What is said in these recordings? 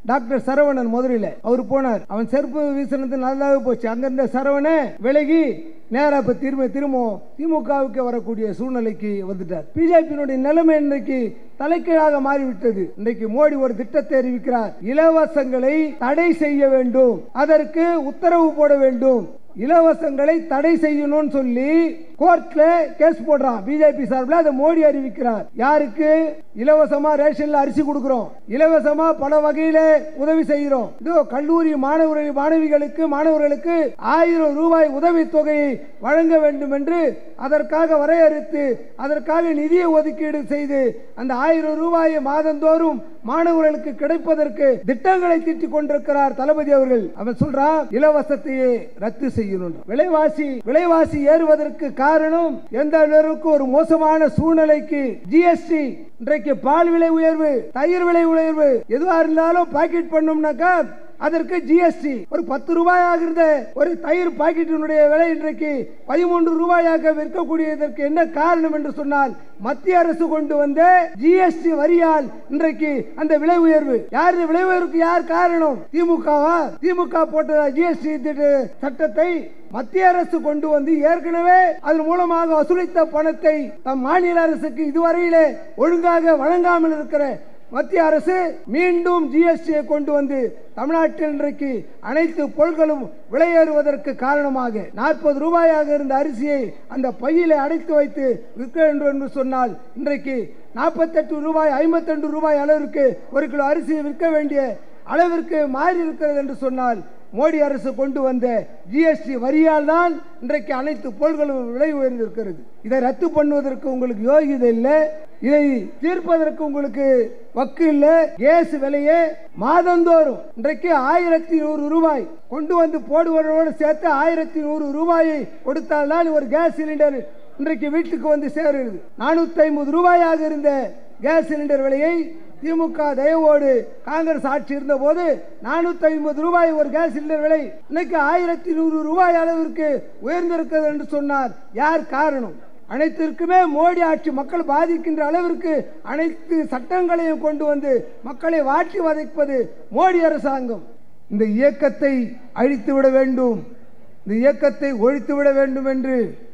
doctor Saravanan மதுரையில் அவர் போனார் அவன் செருப்பு வீசினது நல்லாவே போச்சு அங்கிருந்த சரவணே விலகி நேரா இப்ப திரும்ப திரும்ப திமுகவுக்கு வரக்கூடிய சூழ்நிலைக்கு வந்துட்டார் பிஜேபியினுடைய நிலைமை இன்றைக்கு தலைக்கீழாக மாறிவிட்டது இன்றைக்கு மோடி ஒரு திட்டத்தை அறிவிக்கிறார் இலவசங்களை தடை செய்ய வேண்டும் அதற்கு உத்தரவு போட வேண்டும் இலவசங்களை தடை செய்யணும்னு சொல்லி கோர்ட்ல கேஸ் போடுறான் பிஜேபி சார்பில் அதை மோடி அறிவிக்கிறார் யாருக்கு இலவசமா ரேஷன்ல அரிசி கொடுக்கிறோம் இலவசமா பல வகையில உதவி செய்கிறோம் இதோ கல்லூரி மாணவர்கள் மாணவிகளுக்கு மாணவர்களுக்கு ஆயிரம் ரூபாய் உதவி தொகையை வழங்க வேண்டும் என்று அதற்காக வரையறுத்து அதற்காக நிதியை ஒதுக்கீடு செய்து அந்த ஆயிரம் ரூபாயை மாதந்தோறும் மாணவர்களுக்கு கிடைப்பதற்கு திட்டங்களை தீட்டிக் கொண்டிருக்கிறார் தளபதி அவர்கள் அவன் சொல்றான் இலவசத்தையே ரத்து செய்யணும் விலைவாசி விலைவாசி ஏறுவதற்கு காரணம் எந்த அளவுக்கு ஒரு மோசமான சூழ்நிலைக்கு ஜிஎஸ்டி இன்றைக்கு பால் விலை உயர்வு தயிர் விலை உயர்வு எதுவா இருந்தாலும் பாக்கெட் பண்ணோம்னாக்கா அதற்கு ஜிஎஸ்டி ஒரு பத்து ரூபாய் ஆகிருந்த ஒரு தயிர் பாக்கெட்டினுடைய விலை இன்றைக்கு பதிமூன்று ரூபாயாக விற்கக்கூடியதற்கு என்ன காரணம் என்று சொன்னால் மத்திய அரசு கொண்டு வந்த ஜிஎஸ்டி வரியால் இன்றைக்கு அந்த விலை உயர்வு யார் இந்த விலை உயர்வுக்கு யார் காரணம் திமுகவா திமுக போட்ட ஜிஎஸ்டி சட்டத்தை மத்திய அரசு கொண்டு வந்து ஏற்கனவே அதன் மூலமாக வசூலித்த பணத்தை தம் மாநில அரசுக்கு இதுவரையிலே ஒழுங்காக வழங்காமல் இருக்கிற மத்திய அரசு மீண்டும் ஜிஎஸ்டியை கொண்டு வந்து தமிழ்நாட்டில் இன்றைக்கு அனைத்து பொருட்களும் விலையேறுவதற்கு காரணமாக நாற்பது ரூபாயாக இருந்த அரிசியை அந்த பையில அடைத்து வைத்து விற்க வேண்டும் என்று சொன்னால் இன்றைக்கு நாற்பத்தெட்டு ரூபாய் ஐம்பத்தெண்டு ரூபாய் அளவிற்கு ஒரு கிலோ அரிசியை விற்க வேண்டிய அளவிற்கு மாறி இருக்கிறது என்று சொன்னால் மோடி அரசு கொண்டு வந்த ஜிஎஸ்டி வரியால் தான் இன்றைக்கு அனைத்து பொருட்களும் விலை உயர்ந்திருக்கிறது இதை ரத்து பண்ணுவதற்கு உங்களுக்கு யோகிதை இல்லை இதை தீர்ப்பதற்கு உங்களுக்கு வக்கு இல்லை கேஸ் விலையே மாதந்தோறும் இன்றைக்கு ஆயிரத்தி நூறு ரூபாய் கொண்டு வந்து போடுவதோடு சேர்த்து ஆயிரத்தி நூறு ரூபாயை கொடுத்தால்தான் ஒரு கேஸ் சிலிண்டர் இன்றைக்கு வீட்டுக்கு வந்து சேருகிறது நானூத்தி ஐம்பது ரூபாயாக இருந்த கேஸ் சிலிண்டர் விலையை திமுக தயவோடு காங்கிரஸ் ஆட்சி இருந்த போது நானூத்தி ஐம்பது ரூபாய் ஒரு கேஸ் சிலிண்டர் விலை இன்னைக்கு ஆயிரத்தி நூறு ரூபாய் அளவிற்கு உயர்ந்திருக்கிறது என்று சொன்னார் யார் காரணம் அனைத்திற்குமே மோடி ஆட்சி மக்கள் பாதிக்கின்ற அளவிற்கு அனைத்து சட்டங்களையும் கொண்டு வந்து மக்களை வாட்டி வதைப்பது மோடி அரசாங்கம் இந்த இயக்கத்தை அழித்து விட வேண்டும் இந்த இயக்கத்தை ஒழித்து விட வேண்டும் என்று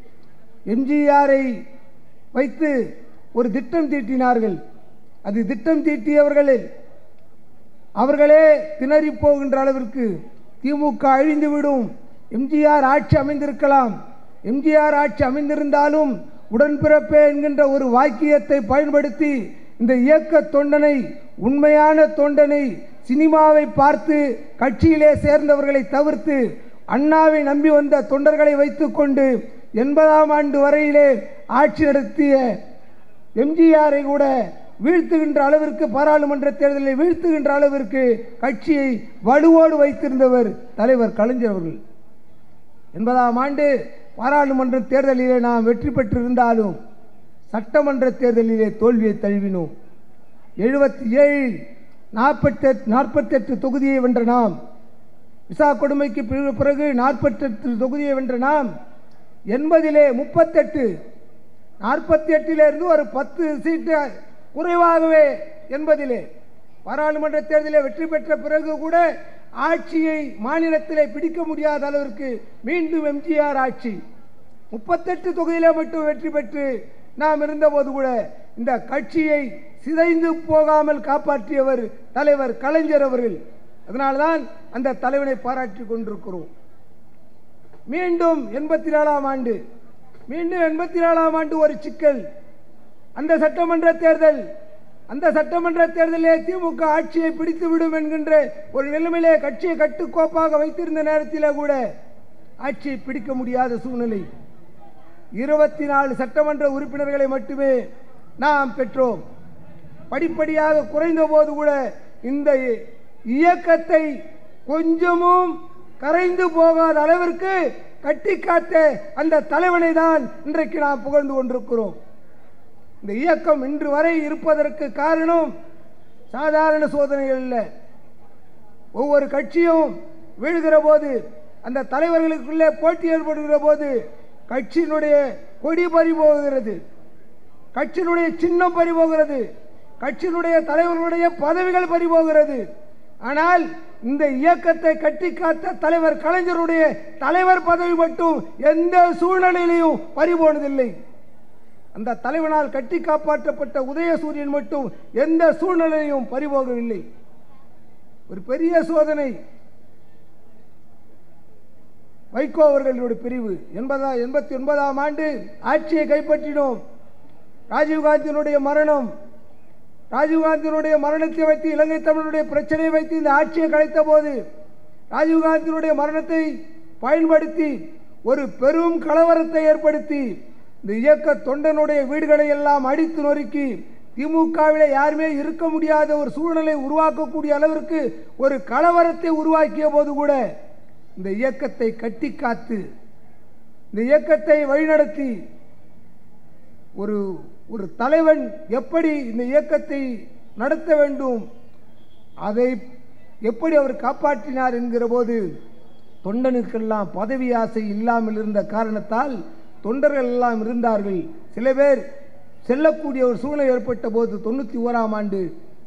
எம்ஜிஆரை வைத்து ஒரு திட்டம் தீட்டினார்கள் அது திட்டம் தீட்டியவர்களில் அவர்களே திணறி போகின்ற அளவிற்கு திமுக அழிந்துவிடும் எம்ஜிஆர் ஆட்சி அமைந்திருக்கலாம் எம்ஜிஆர் ஆட்சி அமைந்திருந்தாலும் உடன்பிறப்பே என்கின்ற ஒரு வாக்கியத்தை பயன்படுத்தி இந்த இயக்க தொண்டனை உண்மையான தொண்டனை சினிமாவை பார்த்து கட்சியிலே சேர்ந்தவர்களை தவிர்த்து அண்ணாவை நம்பி வந்த தொண்டர்களை வைத்துக்கொண்டு எண்பதாம் ஆண்டு வரையிலே ஆட்சி நடத்திய எம்ஜிஆரை கூட வீழ்த்துகின்ற அளவிற்கு பாராளுமன்ற தேர்தலில் வீழ்த்துகின்ற அளவிற்கு கட்சியை வலுவோடு வைத்திருந்தவர் தலைவர் கலைஞர் அவர்கள் எண்பதாம் ஆண்டு பாராளுமன்ற தேர்தலிலே நாம் வெற்றி பெற்றிருந்தாலும் சட்டமன்ற தேர்தலிலே தோல்வியை தழுவினோம் எழுபத்தி ஏழில் நாற்பத்தெட்டு நாற்பத்தெட்டு தொகுதியை வென்ற நாம் விசா கொடுமைக்கு பிற- பிறகு நாற்பத்தெட்டு தொகுதியை வென்ற நாம் எண்பதிலே முப்பத்தெட்டு நாற்பத்தி எட்டிலிருந்து ஒரு பத்து சீட்டு குறைவாகவே எண்பதிலே பாராளுமன்ற தேர்தலில் வெற்றி பெற்ற பிறகு கூட ஆட்சியை மாநிலத்திலே பிடிக்க முடியாத அளவிற்கு மீண்டும் எம்ஜிஆர் ஆட்சி முப்பத்தெட்டு தொகுதியிலே மட்டும் வெற்றி பெற்று நாம் இருந்தபோது கூட இந்த கட்சியை சிதைந்து போகாமல் காப்பாற்றியவர் தலைவர் கலைஞர் அவர்கள் அதனால்தான் அந்த தலைவனை பாராட்டி கொண்டிருக்கிறோம் மீண்டும் எண்பத்தி நாலாம் ஆண்டு மீண்டும் எண்பத்தி நாலாம் ஆண்டு ஒரு சிக்கல் அந்த சட்டமன்ற தேர்தல் அந்த சட்டமன்ற தேர்தலிலே திமுக ஆட்சியை பிடித்து விடும் என்கின்ற ஒரு நிலைமையிலே கட்சியை கட்டுக்கோப்பாக வைத்திருந்த நேரத்திலே கூட ஆட்சியை பிடிக்க முடியாத சூழ்நிலை இருபத்தி நாலு சட்டமன்ற உறுப்பினர்களை மட்டுமே நாம் பெற்றோம் படிப்படியாக குறைந்த போது கூட இந்த இயக்கத்தை கொஞ்சமும் கரைந்து போகாத அளவிற்கு கட்டி காத்த அந்த தலைவனை தான் இன்றைக்கு நாம் புகழ்ந்து கொண்டிருக்கிறோம் இந்த இயக்கம் இன்று வரை இருப்பதற்கு காரணம் சாதாரண சோதனைகள் இல்லை ஒவ்வொரு கட்சியும் வீழ்கிற போது அந்த தலைவர்களுக்குள்ளே போட்டி ஏற்படுகிற போது கட்சியினுடைய கொடி பறி போகிறது கட்சியினுடைய சின்னம் பறி போகிறது கட்சியினுடைய தலைவர்களுடைய பதவிகள் பறி போகிறது ஆனால் இந்த இயக்கத்தை கட்டி காத்த தலைவர் கலைஞருடைய தலைவர் பதவி மட்டும் எந்த சூழ்நிலையிலையும் பறிபோனதில்லை அந்த தலைவனால் கட்டி காப்பாற்றப்பட்ட உதயசூரியன் மட்டும் எந்த சூழ்நிலையும் பறிபோகவில்லை ஒரு பெரிய சோதனை வைகோ அவர்களுடைய பிரிவு எண்பதா எண்பத்தி ஒன்பதாம் ஆண்டு ஆட்சியை கைப்பற்றினோம் ராஜீவ்காந்தியினுடைய மரணம் ராஜீவ்காந்தியினுடைய மரணத்தை வைத்து இலங்கை தமிழருடைய பிரச்சனையை வைத்து இந்த ஆட்சியை கலைத்த போது ராஜீவ்காந்தியினுடைய மரணத்தை பயன்படுத்தி ஒரு பெரும் கலவரத்தை ஏற்படுத்தி இந்த இயக்க தொண்டனுடைய வீடுகளை எல்லாம் அடித்து நொறுக்கி திமுகவிலே யாருமே இருக்க முடியாத ஒரு சூழ்நிலை உருவாக்கக்கூடிய அளவிற்கு ஒரு கலவரத்தை உருவாக்கிய போது கூட இந்த இயக்கத்தை கட்டி காத்து இந்த இயக்கத்தை வழிநடத்தி ஒரு ஒரு தலைவன் எப்படி இந்த இயக்கத்தை நடத்த வேண்டும் அதை எப்படி அவர் காப்பாற்றினார் என்கிற போது தொண்டனுக்கெல்லாம் பதவி ஆசை இல்லாமல் இருந்த காரணத்தால் தொண்டர்கள் எல்லாம் இருந்தார்கள் சில பேர் செல்லக்கூடிய ஒரு சூழ்நிலை ஏற்பட்ட போது தொண்ணூற்றி ஓராம் ஆண்டு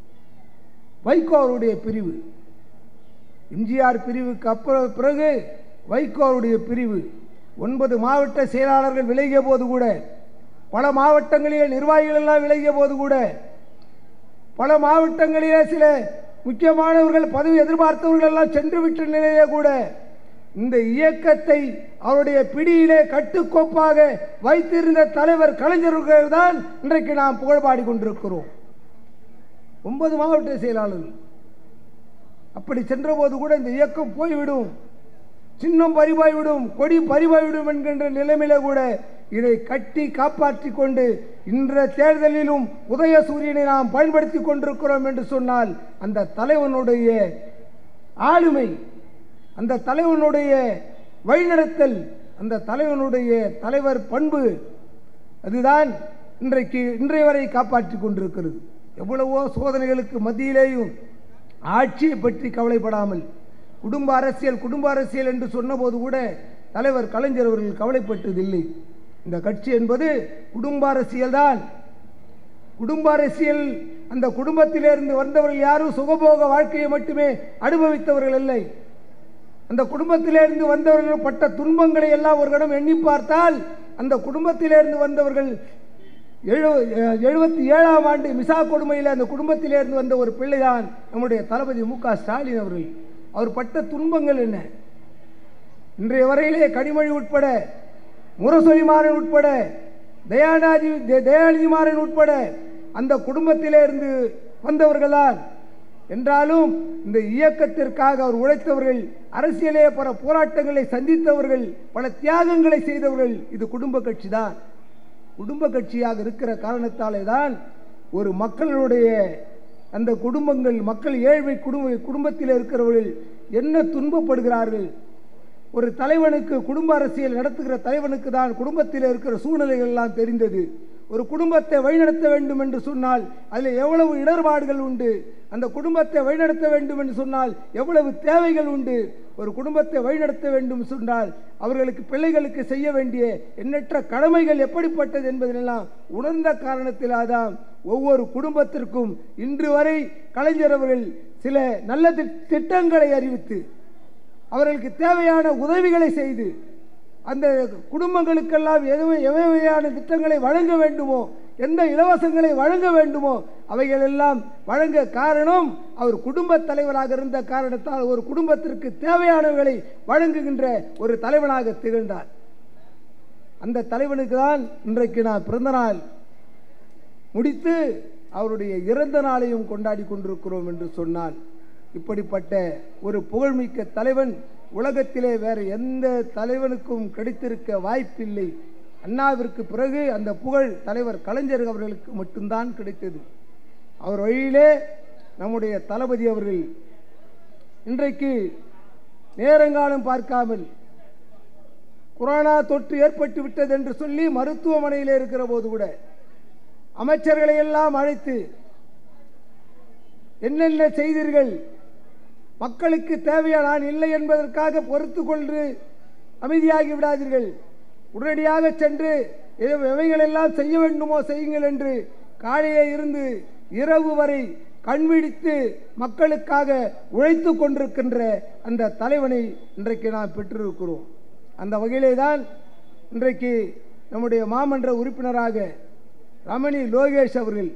வைகோ அவருடைய பிரிவு எம்ஜிஆர் பிரிவுக்கு அப்புறம் பிறகு வைகோ அவருடைய பிரிவு ஒன்பது மாவட்ட செயலாளர்கள் விலகிய போது கூட பல மாவட்டங்களிலே நிர்வாகிகள் எல்லாம் விலகிய போது கூட பல மாவட்டங்களிலே சில முக்கியமானவர்கள் பதவி எதிர்பார்த்தவர்கள் எல்லாம் சென்று விட்ட நிலையிலே கூட இந்த இயக்கத்தை அவருடைய பிடியிலே கட்டுக்கோப்பாக வைத்திருந்த தலைவர் கலைஞர்கள் தான் இன்றைக்கு நாம் புகழ்பாடி கொண்டிருக்கிறோம் ஒன்பது மாவட்ட செயலாளர்கள் அப்படி சென்றபோது கூட இந்த இயக்கம் போய்விடும் சின்னம் பறிபாய்விடும் கொடி பறிபாய்விடும் என்கின்ற நிலைமையில கூட இதை கட்டி காப்பாற்றி கொண்டு இன்ற தேர்தலிலும் உதயசூரியனை நாம் பயன்படுத்தி கொண்டிருக்கிறோம் என்று சொன்னால் அந்த தலைவனுடைய ஆளுமை அந்த தலைவனுடைய வழிநடத்தல் அந்த தலைவனுடைய தலைவர் பண்பு அதுதான் இன்றைக்கு இன்றைய வரை காப்பாற்றி கொண்டிருக்கிறது எவ்வளவோ சோதனைகளுக்கு மத்தியிலேயும் ஆட்சியை பற்றி கவலைப்படாமல் குடும்ப அரசியல் குடும்ப அரசியல் என்று சொன்னபோது கூட தலைவர் கலைஞர் அவர்கள் கவலைப்பட்டதில்லை இந்த கட்சி என்பது குடும்ப அரசியல் தான் குடும்ப அரசியல் அந்த குடும்பத்திலிருந்து வந்தவர்கள் யாரும் சுகபோக வாழ்க்கையை மட்டுமே அனுபவித்தவர்கள் இல்லை அந்த குடும்பத்திலிருந்து வந்தவர்கள் பட்ட துன்பங்களை எல்லாம் ஒரு கணம் எண்ணி பார்த்தால் அந்த குடும்பத்திலிருந்து வந்தவர்கள் எழு- எழுபத்தி ஏழாம் ஆண்டு மிசா கொடுமையில் அந்த குடும்பத்திலிருந்து வந்த ஒரு பிள்ளைதான் நம்முடைய தளபதி மு க ஸ்டாலின் அவர்கள் அவர் பட்ட துன்பங்கள் என்ன இன்றைய வரையிலே கனிமொழி உட்பட முரசொலி மாறன் உட்பட தயாநிதி தே- தயாநிதி மாறன் உட்பட அந்த குடும்பத்திலே இருந்து வந்தவர்கள்தான் என்றாலும் இந்த இயக்கத்திற்காக அவர் உழைத்தவர்கள் அரசியலே பல போராட்டங்களை சந்தித்தவர்கள் பல தியாகங்களை செய்தவர்கள் இது குடும்ப கட்சி தான் குடும்ப கட்சியாக இருக்கிற காரணத்தாலே தான் ஒரு மக்களுடைய அந்த குடும்பங்கள் மக்கள் ஏழ்மை குடும்ப குடும்பத்தில் இருக்கிறவர்கள் என்ன துன்பப்படுகிறார்கள் ஒரு தலைவனுக்கு குடும்ப அரசியல் நடத்துகிற தலைவனுக்கு தான் குடும்பத்தில் இருக்கிற சூழ்நிலைகள் எல்லாம் தெரிந்தது ஒரு குடும்பத்தை வழிநடத்த வேண்டும் என்று சொன்னால் அதில் எவ்வளவு இடர்பாடுகள் உண்டு அந்த குடும்பத்தை வழிநடத்த வேண்டும் என்று சொன்னால் எவ்வளவு தேவைகள் உண்டு ஒரு குடும்பத்தை வழிநடத்த வேண்டும் சொன்னால் அவர்களுக்கு பிள்ளைகளுக்கு செய்ய வேண்டிய எண்ணற்ற கடமைகள் எப்படிப்பட்டது என்பதெல்லாம் உணர்ந்த காரணத்திலாதான் ஒவ்வொரு குடும்பத்திற்கும் இன்று வரை கலைஞர் அவர்கள் சில நல்ல திட்- திட்டங்களை அறிவித்து அவர்களுக்கு தேவையான உதவிகளை செய்து அந்த குடும்பங்களுக்கெல்லாம் எதுவே எவையான திட்டங்களை வழங்க வேண்டுமோ எந்த இலவசங்களை வழங்க வேண்டுமோ அவைகள் எல்லாம் வழங்க காரணம் அவர் குடும்ப தலைவராக இருந்த காரணத்தால் ஒரு குடும்பத்திற்கு தேவையானவைகளை வழங்குகின்ற ஒரு தலைவனாக திகழ்ந்தார் அந்த தலைவனுக்கு தான் இன்றைக்கு நான் பிறந்த நாள் முடித்து அவருடைய இறந்த நாளையும் கொண்டாடி கொண்டிருக்கிறோம் என்று சொன்னால் இப்படிப்பட்ட ஒரு புகழ்மிக்க தலைவன் உலகத்திலே வேறு எந்த தலைவனுக்கும் கிடைத்திருக்க வாய்ப்பில்லை அண்ணாவிற்கு பிறகு அந்த புகழ் தலைவர் கலைஞர் அவர்களுக்கு மட்டும்தான் கிடைத்தது அவர் வழியிலே நம்முடைய தளபதி அவர்கள் இன்றைக்கு நேரங்காலம் பார்க்காமல் கொரோனா தொற்று ஏற்பட்டு விட்டது என்று சொல்லி மருத்துவமனையில் இருக்கிற போது கூட அமைச்சர்களை எல்லாம் அழைத்து என்னென்ன செய்தீர்கள் மக்களுக்கு தேவையா நான் இல்லை என்பதற்காக பொறுத்து கொண்டு அமைதியாகி விடாதீர்கள் உடனடியாக சென்று எது- எவைகள் எல்லாம் செய்ய வேண்டுமோ செய்யுங்கள் என்று காலையே இருந்து இரவு வரை கண்விழித்து மக்களுக்காக உழைத்து கொண்டிருக்கின்ற அந்த தலைவனை இன்றைக்கு நாம் பெற்றிருக்கிறோம் அந்த வகையிலே தான் இன்றைக்கு நம்முடைய மாமன்ற உறுப்பினராக ரமணி லோகேஷ் அவர்கள்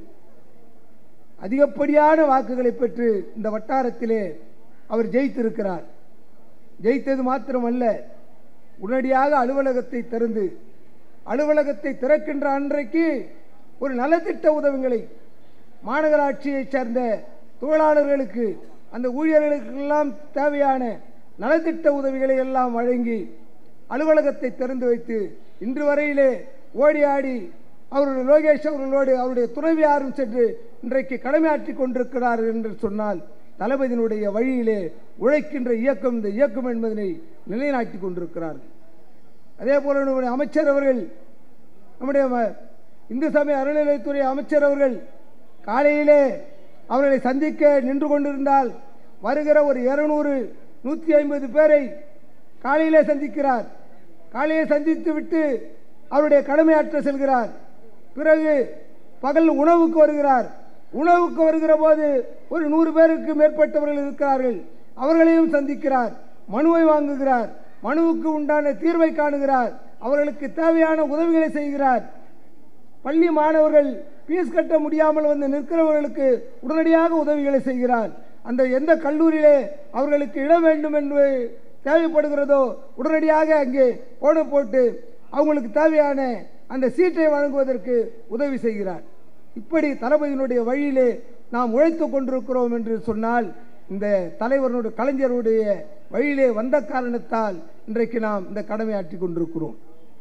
அதிகப்படியான வாக்குகளை பெற்று இந்த வட்டாரத்திலே அவர் ஜெயித்திருக்கிறார் ஜெயித்தது மாத்திரமல்ல உடனடியாக அலுவலகத்தை திறந்து அலுவலகத்தை திறக்கின்ற அன்றைக்கு ஒரு நலத்திட்ட உதவிகளை மாநகராட்சியைச் சேர்ந்த தொழிலாளர்களுக்கு அந்த ஊழியர்களுக்கெல்லாம் தேவையான நலத்திட்ட உதவிகளை எல்லாம் வழங்கி அலுவலகத்தை திறந்து வைத்து இன்று வரையிலே ஓடி ஆடி அவர்கள் லோகேஷ் அவர்களோடு அவருடைய துணைவியாரும் சென்று இன்றைக்கு கடமையாற்றி கொண்டிருக்கிறார் என்று சொன்னால் தளபதியினுடைய வழியிலே உழைக்கின்ற இயக்கம் இந்த இயக்கம் என்பதனை நிலைநாட்டி கொண்டிருக்கிறார்கள் அதே போல நம்முடைய அமைச்சர் அவர்கள் நம்முடைய ம- இந்து சமய அறநிலையத்துறை அமைச்சர் அவர்கள் காலையிலே அவர்களை சந்திக்க நின்று கொண்டிருந்தால் வருகிற ஒரு இருநூறு நூற்றி ஐம்பது பேரை காலையிலே சந்திக்கிறார் காலையிலே சந்தித்து விட்டு அவருடைய கடமையாற்ற செல்கிறார் பிறகு பகல் உணவுக்கு வருகிறார் உணவுக்கு வருகிற போது ஒரு நூறு பேருக்கு மேற்பட்டவர்கள் இருக்கிறார்கள் அவர்களையும் சந்திக்கிறார் மனுவை வாங்குகிறார் மனுவுக்கு உண்டான தீர்வை காணுகிறார் அவர்களுக்கு தேவையான உதவிகளை செய்கிறார் பள்ளி மாணவர்கள் ஃபீஸ் கட்ட முடியாமல் வந்து நிற்கிறவர்களுக்கு உடனடியாக உதவிகளை செய்கிறார் அந்த எந்த கல்லூரியிலே அவர்களுக்கு இடம் வேண்டும் என்று தேவைப்படுகிறதோ உடனடியாக அங்கே போன போட்டு அவங்களுக்கு தேவையான அந்த சீட்டை வழங்குவதற்கு உதவி செய்கிறார் இப்படி தளபதியினுடைய வழியிலே நாம் உழைத்து கொண்டிருக்கிறோம் என்று சொன்னால் இந்த தலைவருடைய கலைஞருடைய வழியிலே வந்த காரணத்தால் இன்றைக்கு நாம் இந்த கடமையாற்றி கொண்டிருக்கிறோம்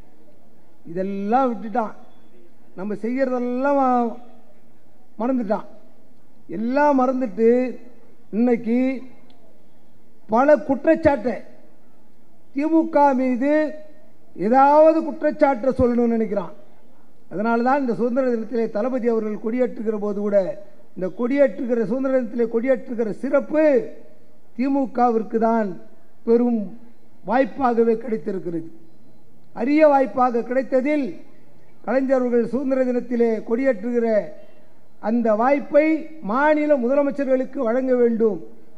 இதெல்லாம் விட்டுட்டான் நம்ம செய்கிறதெல்லாம் அவன் மறந்துட்டான் எல்லாம் மறந்துட்டு இன்னைக்கு பல குற்றச்சாட்டை திமுக மீது ஏதாவது குற்றச்சாட்டை சொல்லணும்னு நினைக்கிறான் அதனால தான் இந்த சுதந்திர தினத்திலே தளபதி அவர்கள் கொடியேற்றுகிற போது கூட இந்த கொடியேற்றுகிற சுதந்திர தினத்திலே கொடியேற்றுகிற சிறப்பு திமுகவிற்கு தான் பெரும் வாய்ப்பாகவே கிடைத்திருக்கிறது அரிய வாய்ப்பாக கிடைத்ததில் கலைஞர்கள் சுதந்திர தினத்திலே கொடியேற்றுகிற அந்த வாய்ப்பை மாநில முதலமைச்சர்களுக்கு வழங்க வேண்டும்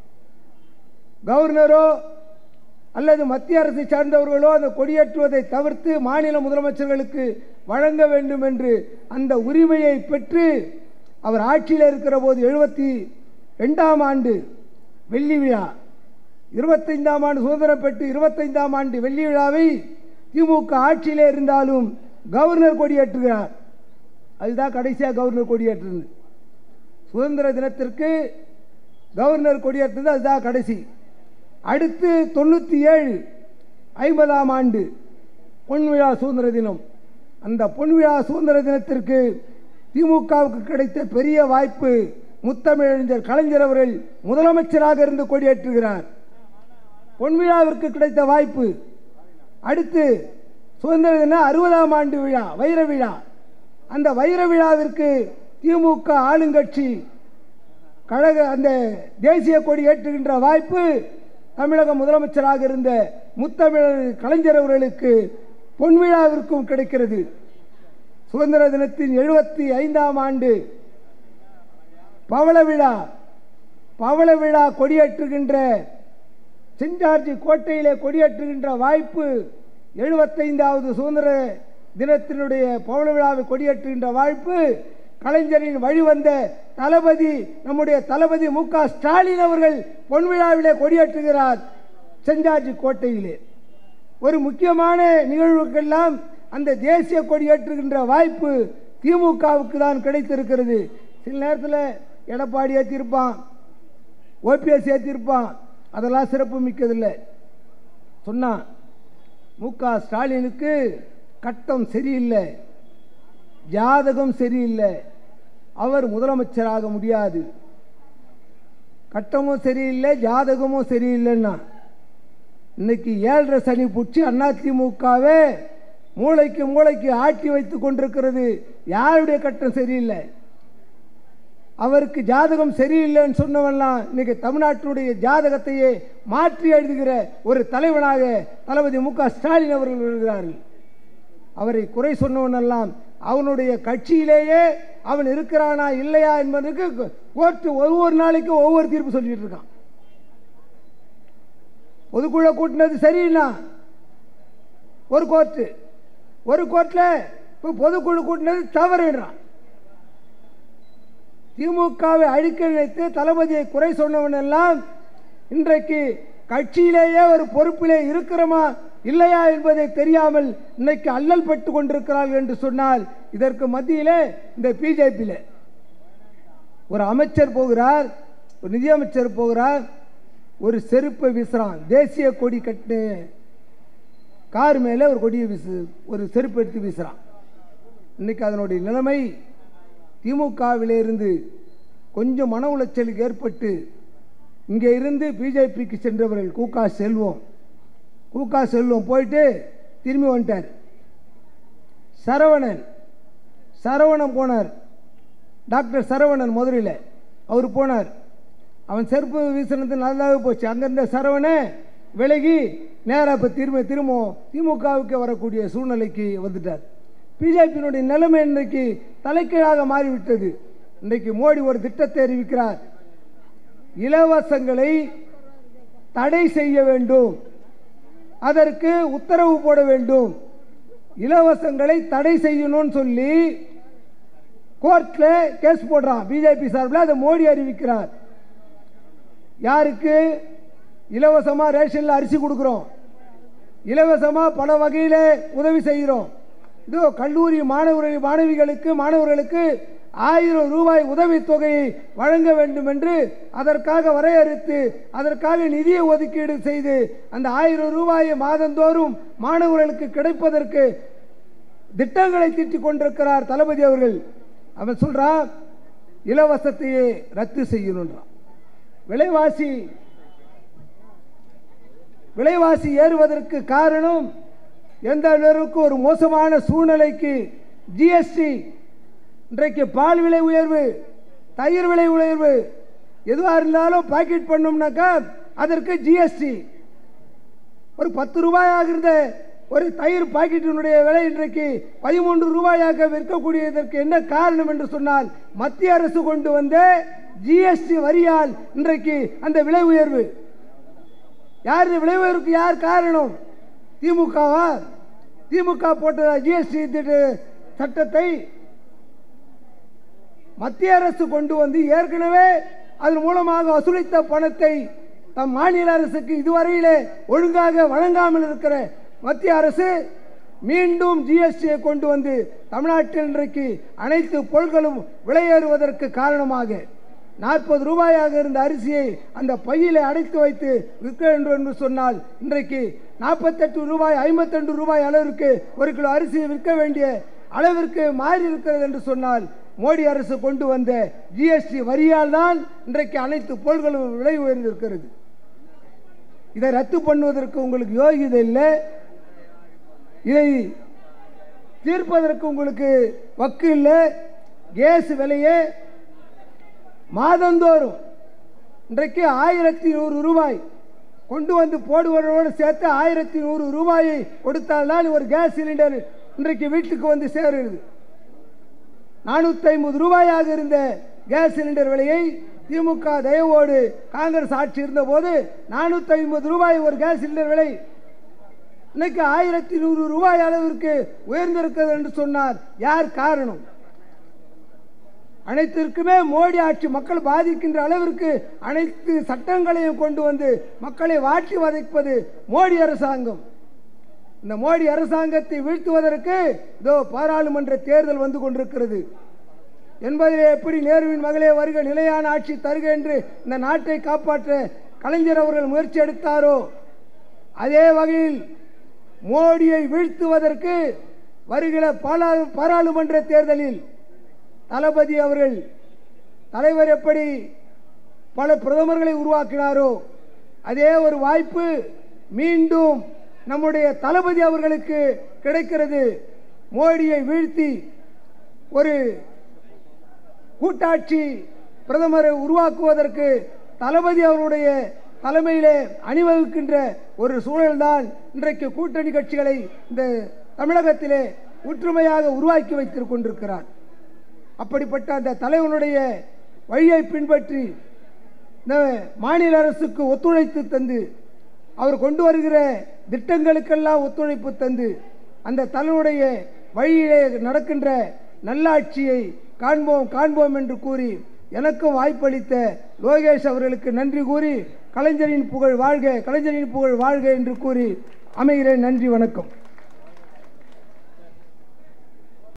கவர்னரோ அல்லது மத்திய அரசை சார்ந்தவர்களோ அந்த கொடியேற்றுவதை தவிர்த்து மாநில முதலமைச்சர்களுக்கு வழங்க வேண்டும் என்று அந்த உரிமையை பெற்று அவர் ஆட்சியில் இருக்கிற போது எழுபத்தி ரெண்டாம் ஆண்டு வெள்ளி விழா இருபத்தைந்தாம் ஆண்டு சுதந்திரம் பெற்று இருபத்தைந்தாம் ஆண்டு வெள்ளி விழாவை திமுக ஆட்சியிலே இருந்தாலும் கவர்னர் கொடியேற்றுகிறார் அதுதான் கடைசியாக கவர்னர் கொடியேற்றுது சுதந்திர தினத்திற்கு கவர்னர் கொடியேற்றுது அதுதான் கடைசி அடுத்து தொண்ணூற்றி ஏழு ஐம்பதாம் ஆண்டு பொன்விழா சுதந்திர தினம் அந்த பொன்விழா சுதந்திர தினத்திற்கு திமுகவுக்கு கிடைத்த பெரிய வாய்ப்பு முத்தமிழறிஞர் கலைஞர் அவர்கள் முதலமைச்சராக இருந்து கொடியேற்றுகிறார் பொன்விழாவிற்கு கிடைத்த வாய்ப்பு அடுத்து சுதந்திர தின அறுபதாம் ஆண்டு விழா வைர விழா அந்த வைர விழாவிற்கு திமுக ஆளுங்கட்சி கழக அந்த தேசிய கொடி ஏற்றுகின்ற வாய்ப்பு தமிழக முதலமைச்சராக இருந்த முத்தமிழர் கலைஞர் அவர்களுக்கு பொன்விழாவிற்கும் கிடைக்கிறது சுதந்திர தினத்தின் எழுபத்தி ஐந்தாம் ஆண்டு பவள விழா பவள விழா கொடியேற்றுகின்ற செஞ்சார்ஜி கோட்டையிலே கொடியேற்றுகின்ற வாய்ப்பு எழுபத்தைந்தாவது சுதந்திர தினத்தினுடைய பவள விழாவை கொடியேற்றுகின்ற வாய்ப்பு கலைஞரின் வழிவந்த தளபதி நம்முடைய தளபதி மு க ஸ்டாலின் அவர்கள் பொன் விழாவிலே கொடியேற்றுகிறார் செஞ்சார்ஜி கோட்டையிலே ஒரு முக்கியமான நிகழ்வுக்கெல்லாம் அந்த தேசிய கொடியேற்றுகின்ற வாய்ப்பு திமுகவுக்கு தான் கிடைத்திருக்கிறது சில நேரத்தில் எடப்பாடி ஏற்றிருப்பான் ஓபிஎஸ் ஏற்றிருப்பான் அதெல்லாம் சிறப்பு மிக்கதில்லை சொன்னான் மு க ஸ்டாலினுக்கு கட்டம் சரியில்லை ஜாதகம் சரியில்லை அவர் முதலமைச்சராக முடியாது கட்டமும் சரியில்லை ஜாதகமும் சரியில்லைன்னா இன்னைக்கு ஏழரை சனி பிடிச்சி அதிமுகவே மூளைக்கு மூளைக்கு ஆட்டி வைத்து கொண்டிருக்கிறது யாருடைய கட்டம் சரியில்லை அவருக்கு ஜாதகம் சரியில்லைன்னு சொன்னவெல்லாம் இன்னைக்கு தமிழ்நாட்டினுடைய ஜாதகத்தையே மாற்றி எழுதுகிற ஒரு தலைவனாக தளபதி மு க ஸ்டாலின் அவர்கள் வருகிறார்கள் அவரை குறை சொன்னவனெல்லாம் அவனுடைய கட்சியிலேயே அவன் இருக்கிறானா இல்லையா என்பதற்கு கோர்ட்டு ஒவ்வொரு நாளைக்கு ஒவ்வொரு தீர்ப்பு சொல்லிட்டு இருக்கான் பொதுக்குழு கூட்டினது சரியில்லை ஒரு கோர்ட்டு ஒரு கோர்ட்டில் இப்போ பொதுக்குழு கூட்டினது தவறுன்றான் திமுகவை அழிக்க நினைத்து தளபதியை குறை சொன்னவன் எல்லாம் இன்றைக்கு கட்சியிலேயே ஒரு பொறுப்பிலே இருக்கிறோமா இல்லையா என்பதை தெரியாமல் இன்னைக்கு அல்லல் பட்டு கொண்டிருக்கிறார்கள் என்று சொன்னால் இதற்கு மத்தியிலே இந்த பிஜேபியில் ஒரு அமைச்சர் போகிறார் ஒரு நிதியமைச்சர் போகிறார் ஒரு செருப்பை வீசுறான் தேசிய கொடி கட்டு கார் மேலே ஒரு கொடியை வீசு ஒரு செருப்பு எடுத்து வீசுறான் இன்னைக்கு அதனுடைய நிலைமை திமுகவிலே இருந்து கொஞ்சம் மன உளைச்சலுக்கு ஏற்பட்டு இங்கே இருந்து பிஜேபிக்கு சென்றவர்கள் கூகா செல்வம் கூகா செல்வம் போயிட்டு திரும்பி வந்துட்டார் சரவணன் சரவணன் போனார் டாக்டர் சரவணன் மதுரையில் அவர் போனார் அவன் செருப்பு வீசினது நல்லாவே போச்சு அங்கிருந்த சரவணே விலகி நேராக இப்போ திரும்ப திரும்ப திமுகவுக்கு வரக்கூடிய சூழ்நிலைக்கு வந்துட்டார் பிஜேபியினுடைய நிலைமை இன்றைக்கு தலைக்கீழாக மாறிவிட்டது இன்றைக்கு மோடி ஒரு திட்டத்தை அறிவிக்கிறார் இலவசங்களை தடை செய்ய வேண்டும் அதற்கு உத்தரவு போட வேண்டும் இலவசங்களை தடை செய்யணும்னு சொல்லி கோர்ட்ல கேஸ் போடுறான் பிஜேபி சார்பில் அதை மோடி அறிவிக்கிறார் யாருக்கு இலவசமாக ரேஷனில் அரிசி கொடுக்குறோம் இலவசமாக பல வகையில் உதவி செய்கிறோம் இதோ கல்லூரி மாணவர்கள் மாணவிகளுக்கு மாணவர்களுக்கு ஆயிரம் ரூபாய் உதவித்தொகையை வழங்க வேண்டும் என்று அதற்காக வரையறுத்து அதற்காக நிதியை ஒதுக்கீடு செய்து அந்த ஆயிரம் ரூபாயை மாதந்தோறும் மாணவர்களுக்கு கிடைப்பதற்கு திட்டங்களை தீட்டிக் கொண்டிருக்கிறார் தளபதி அவர்கள் அவன் சொல்றான் இலவசத்தையே ரத்து செய்யணுன்றான் விலைவாசி விலைவாசி ஏறுவதற்கு காரணம் எந்த அளவுக்கு ஒரு மோசமான சூழ்நிலைக்கு ஜிஎஸ்டி இன்றைக்கு பால் விலை உயர்வு தயிர் விலை உயர்வு எதுவாக இருந்தாலும் பாக்கெட் பண்ணோம்னாக்கா அதற்கு ஜிஎஸ்டி ஒரு பத்து ரூபாயாக இருந்த ஒரு தயிர் பாக்கெட்டினுடைய விலை இன்றைக்கு பதிமூன்று ரூபாயாக விற்கக்கூடியதற்கு என்ன காரணம் என்று சொன்னால் மத்திய அரசு கொண்டு வந்த ஜிஎஸ்டி வரியால் இன்றைக்கு அந்த விலை உயர்வு யார் இந்த விலை உயர்வுக்கு யார் காரணம் திமுகவா திமுக போட்ட ஜிஎஸ்டி சட்டத்தை மத்திய அரசு கொண்டு வந்து ஏற்கனவே அதன் மூலமாக வசூலித்த பணத்தை தம் மாநில அரசுக்கு இதுவரையிலே ஒழுங்காக வழங்காமல் இருக்கிற மத்திய அரசு மீண்டும் ஜிஎஸ்டியை கொண்டு வந்து தமிழ்நாட்டில் இன்றைக்கு அனைத்து பொருட்களும் விலையேறுவதற்கு காரணமாக நாற்பது ரூபாயாக இருந்த அரிசியை அந்த பையிலே அடைத்து வைத்து விற்க வேண்டும் என்று சொன்னால் இன்றைக்கு நாற்பத்தெட்டு ரூபாய் ஐம்பத்தெண்டு ரூபாய் அளவிற்கு ஒரு கிலோ அரிசியை விற்க வேண்டிய அளவிற்கு மாறி இருக்கிறது என்று சொன்னால் மோடி அரசு கொண்டு வந்த ஜிஎஸ்டி வரியால் தான் இன்றைக்கு அனைத்து பொருட்களும் விலை உயர்ந்திருக்கிறது இதை ரத்து பண்ணுவதற்கு உங்களுக்கு யோகிதை இல்லை இதை தீர்ப்பதற்கு உங்களுக்கு வக்கு இல்லை கேஸ் விலையே மாதந்தோறும் இன்றைக்கு ஆயிரத்தி நூறு ரூபாய் கொண்டு வந்து போடுவதோடு சேர்த்து ஆயிரத்தி நூறு ரூபாயை கொடுத்தால்தான் ஒரு கேஸ் சிலிண்டர் இன்றைக்கு வீட்டுக்கு வந்து சேருகிறது நானூற்றி ஐம்பது ரூபாயாக இருந்த கேஸ் சிலிண்டர் விலையை திமுக தயவோடு காங்கிரஸ் ஆட்சி இருந்தபோது நானூற்றி ஐம்பது ரூபாய் ஒரு கேஸ் சிலிண்டர் விலை இன்னைக்கு ஆயிரத்தி நூறு ரூபாய் அளவிற்கு உயர்ந்திருக்கிறது என்று சொன்னார் யார் காரணம் அனைத்திற்குமே மோடி ஆட்சி மக்கள் பாதிக்கின்ற அளவிற்கு அனைத்து சட்டங்களையும் கொண்டு வந்து மக்களை வாட்டி வதைப்பது மோடி அரசாங்கம் இந்த மோடி அரசாங்கத்தை வீழ்த்துவதற்கு இதோ பாராளுமன்ற தேர்தல் வந்து கொண்டிருக்கிறது என்பதிலே எப்படி நேருவின் மகளே வருக நிலையான ஆட்சி தருக என்று இந்த நாட்டை காப்பாற்ற கலைஞர் அவர்கள் முயற்சி எடுத்தாரோ அதே வகையில் மோடியை வீழ்த்துவதற்கு வருகிற பாரா- பாராளுமன்ற தேர்தலில் தளபதி அவர்கள் தலைவர் எப்படி பல பிரதமர்களை உருவாக்கினாரோ அதே ஒரு வாய்ப்பு மீண்டும் நம்முடைய தளபதி அவர்களுக்கு கிடைக்கிறது மோடியை வீழ்த்தி ஒரு கூட்டாட்சி பிரதமரை உருவாக்குவதற்கு தளபதி அவருடைய தலைமையிலே அணிவகுக்கின்ற ஒரு சூழல்தான் இன்றைக்கு கூட்டணி கட்சிகளை இந்த தமிழகத்திலே ஒற்றுமையாக உருவாக்கி வைத்துக் கொண்டிருக்கிறார் அப்படிப்பட்ட அந்த தலைவனுடைய வழியை பின்பற்றி இந்த மாநில அரசுக்கு ஒத்துழைத்து தந்து அவர் கொண்டு வருகிற திட்டங்களுக்கெல்லாம் ஒத்துழைப்பு தந்து அந்த தலைவனுடைய வழியிலே நடக்கின்ற நல்லாட்சியை காண்போம் காண்போம் என்று கூறி எனக்கும் வாய்ப்பளித்த லோகேஷ் அவர்களுக்கு நன்றி கூறி கலைஞரின் புகழ் வாழ்க கலைஞரின் புகழ் வாழ்க என்று கூறி அமைகிறேன் நன்றி வணக்கம்